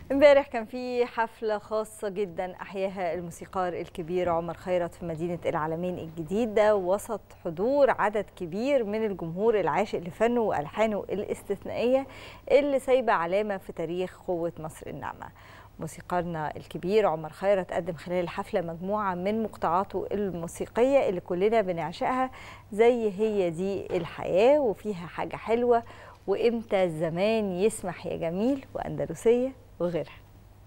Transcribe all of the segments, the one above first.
امبارح كان في حفلة خاصة جدا أحياها الموسيقار الكبير عمر خيرت في مدينة العالمين الجديدة وسط حضور عدد كبير من الجمهور العاشق لفنه وألحانه الاستثنائية اللي سايبة علامة في تاريخ قوة مصر الناعمة موسيقارنا الكبير عمر خيرت قدم خلال الحفلة مجموعة من مقطوعاته الموسيقية اللي كلنا بنعشقها زي هي دي الحياة وفيها حاجة حلوة وإمتى الزمان يسمح يا جميل وأندلسية وغيرها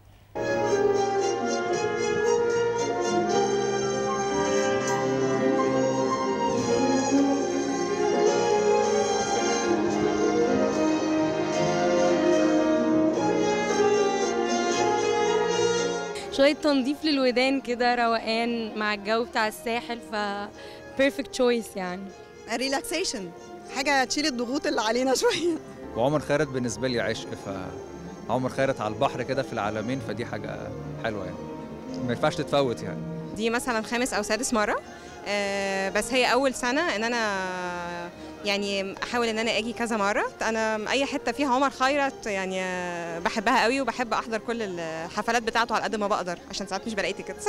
شوية تنظيف للودان كده روقان مع الجو بتاع الساحل ف perfect choice يعني ريلاكسيشن حاجه تشيل الضغوط اللي علينا شويه وعمر خيرت بالنسبه لي عشق فعمر خيرت على البحر كده في العالمين فدي حاجه حلوه يعني ما ينفعش تتفوت يعني دي مثلا خامس او سادس مره آه، بس هي اول سنه ان انا يعني احاول ان انا اجي كذا مره انا اي حته فيها عمر خيرت يعني آه، بحبها قوي وبحب احضر كل الحفلات بتاعته على قد ما بقدر عشان ساعات مش بلاقي تيكتس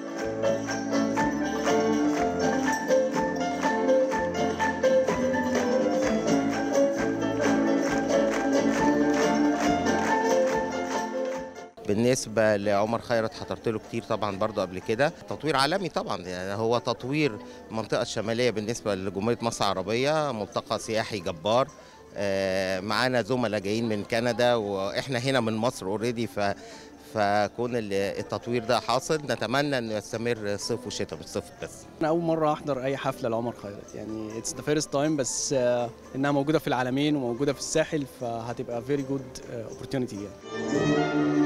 بالنسبة لعمر خيرت حضرت له كتير طبعا برضه قبل كده تطوير عالمي طبعا يعني هو تطوير المنطقة الشمالية بالنسبة لجمهورية مصر العربية ملتقى سياحي جبار آه، معانا زملاء جايين من كندا واحنا هنا من مصر اوريدي ف فكون ال- التطوير ده حاصل نتمنى انه يستمر صيف وشتاء مش صيف بس انا اول مره احضر اي حفله لعمر خيرت يعني اتس ذا فيرست تايم بس آه، انها موجوده في العالمين وموجوده في الساحل فهتبقى فيري جود opportunity يعني